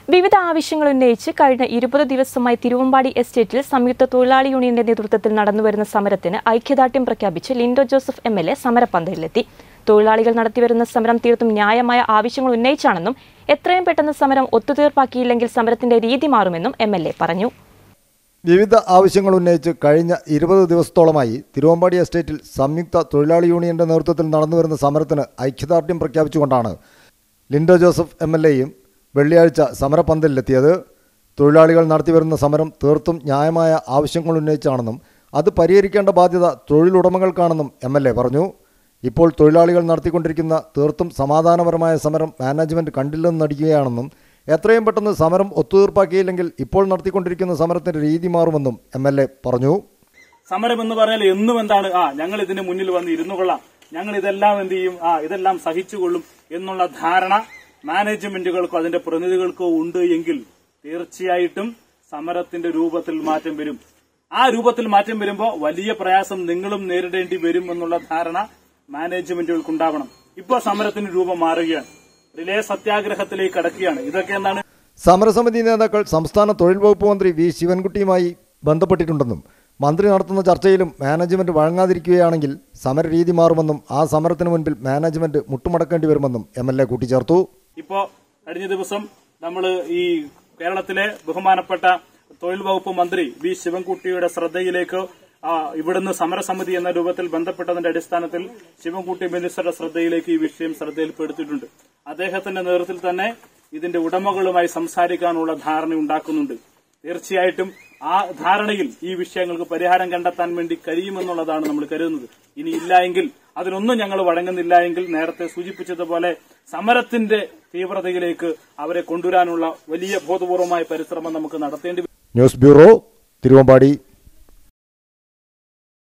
വിവിധ ആവശ്യങ്ങൾ ഉന്നയിച്ച് കഴിഞ്ഞ ഇരുപത് ദിവസമായി തിരുവമ്പാടി എസ്റ്റേറ്റിൽ സംയുക്ത തൊഴിലാളി യൂണിയന്റെ നേതൃത്വത്തിൽ നടന്നുവരുന്ന സമരത്തിന് ഐക്യദാർഢ്യം പ്രഖ്യാപിച്ച് Lindo Joseph M L A സമരപന്തലിലെത്തി തൊഴിലാളികൾ നടത്തിവരുന്ന സമരം തീർത്തും ന്യായമായ ആവശ്യങ്ങൾ ഉന്നയിച്ചാണെന്നും എത്രയും പെട്ടെന്ന് സമരം ഒത്തുതീർപ്പാക്കിയില്ലെങ്കിൽ സമരത്തിന്റെ രീതി മാറുമെന്നും എം എൽ എ പറഞ്ഞു വിവിധ ആവശ്യങ്ങൾ ഉന്നയിച്ച് കഴിഞ്ഞ ഇരുപത് ദിവസത്തോളമായി തിരുവമ്പാടി എസ്റ്റേറ്റിൽ സംയുക്ത തൊഴിലാളി യൂണിയന്റെ നേതൃത്വത്തിൽ നടന്നുവരുന്ന സമരത്തിന് ഐക്യദാർഢ്യം പ്രഖ്യാപിച്ചുകൊണ്ടാണ് ലിൻഡോ ജോസഫ് എം എൽ എയും വെള്ളിയാഴ്ച സമരപന്തലിലെത്തിയത് തൊഴിലാളികൾ നടത്തിവരുന്ന സമരം തീർത്തും ന്യായമായ ആവശ്യങ്ങൾ ഉന്നയിച്ചാണെന്നും അത് പരിഹരിക്കേണ്ട ബാധ്യത തൊഴിലുടമകൾക്കാണെന്നും എം എൽ എ പറഞ്ഞു ഇപ്പോൾ തൊഴിലാളികൾ നടത്തിക്കൊണ്ടിരിക്കുന്ന തീർത്തും സമാധാനപരമായ സമരം മാനേജ്മെന്റ് കണ്ടില്ലെന്ന് നടിക്കുകയാണെന്നും എത്രയും പെട്ടെന്ന് സമരം ഒത്തുതീർപ്പാക്കിയില്ലെങ്കിൽ ഇപ്പോൾ നടത്തിക്കൊണ്ടിരിക്കുന്ന സമരത്തിന്റെ രീതി മാറുമെന്നും എം എൽ എ പറഞ്ഞു സമരം എന്ന് പറഞ്ഞാൽ എന്നും എന്താണ് ആ ഞങ്ങൾ ഇതിന് മുന്നിൽ വന്ന് ഇരുന്നു കൊള്ളാം ഞങ്ങൾ ഇതെല്ലാം എന്ത് ചെയ്യും ആ ഇതെല്ലാം സഹിച്ചുകൊള്ളും എന്നുള്ള ധാരണ മാനേജ്മെന്റുകൾക്കോ അതിന്റെ പ്രതിനിധികൾക്കോ ഉണ്ട് എങ്കിൽ തീർച്ചയായിട്ടും സമരത്തിന്റെ രൂപത്തിൽ മാറ്റം വരും ആ രൂപത്തിൽ മാറ്റം വരുമ്പോൾ വലിയ പ്രയാസം നിങ്ങളും നേരിടേണ്ടി വരും എന്നുള്ള ധാരണ മാനേജ്മെന്റുകൾക്ക് ഉണ്ടാവണം ഇപ്പൊ സമരത്തിന് രൂപം മാറുകയാണ് റിലേ സത്യാഗ്രഹത്തിലേക്ക് കടക്കുകയാണ് ഇതൊക്കെ എന്താണ് സമരസമിതി നേതാക്കൾ സംസ്ഥാന തൊഴിൽ വകുപ്പ് മന്ത്രി വി ശിവൻകുട്ടിയുമായി ബന്ധപ്പെട്ടിട്ടുണ്ടെന്നും മന്ത്രി നടത്തുന്ന ചർച്ചയിലും മാനേജ്മെന്റ് വഴങ്ങാതിരിക്കുകയാണെങ്കിൽ സമരരീതി മാറുമെന്നും ആ സമരത്തിന് മുൻപിൽ മാനേജ്മെന്റ് മുട്ടുമടക്കേണ്ടി വരുമെന്നും എം എൽ എ കൂട്ടിച്ചേർത്തു ഇപ്പോ കഴിഞ്ഞ ദിവസം നമ്മൾ ഈ കേരളത്തിലെ ബഹുമാനപ്പെട്ട തൊഴിൽ വകുപ്പ് മന്ത്രി വി ശിവൻകുട്ടിയുടെ ശ്രദ്ധയിലേക്ക് ആ, ഇവിടുന്ന് സമരസമിതി എന്ന രൂപത്തിൽ ബന്ധപ്പെട്ടതിന്റെ അടിസ്ഥാനത്തിൽ ശിവൻകുട്ടി മിനിസ്റ്ററുടെ ശ്രദ്ധയിലേക്ക് ഈ വിഷയം ശ്രദ്ധയിൽപ്പെടുത്തിയിട്ടുണ്ട് അദ്ദേഹത്തിന്റെ നേതൃത്വത്തിൽ തന്നെ ഇതിന്റെ ഉടമകളുമായി സംസാരിക്കാനുള്ള ധാരണ ഉണ്ടാക്കുന്നുണ്ട് തീർച്ചയായിട്ടും ആ ധാരണയിൽ ഈ വിഷയങ്ങൾക്ക് പരിഹാരം കണ്ടെത്താൻ വേണ്ടി കഴിയുമെന്നുള്ളതാണ് നമ്മൾ കരുതുന്നത് ഇനി ഇല്ല എങ്കിൽ അതിനൊന്നും ഞങ്ങൾ വഴങ്ങുന്നില്ല എങ്കിൽ നേരത്തെ സൂചിപ്പിച്ചതുപോലെ സമരത്തിന്റെ തീവ്രതയിലേക്ക് അവരെ കൊണ്ടുവരാനുള്ള വലിയ ബോധപൂർവമായ പരിശ്രമം നമുക്ക് നടത്തേണ്ടി വരും. News bureau Thiruvambady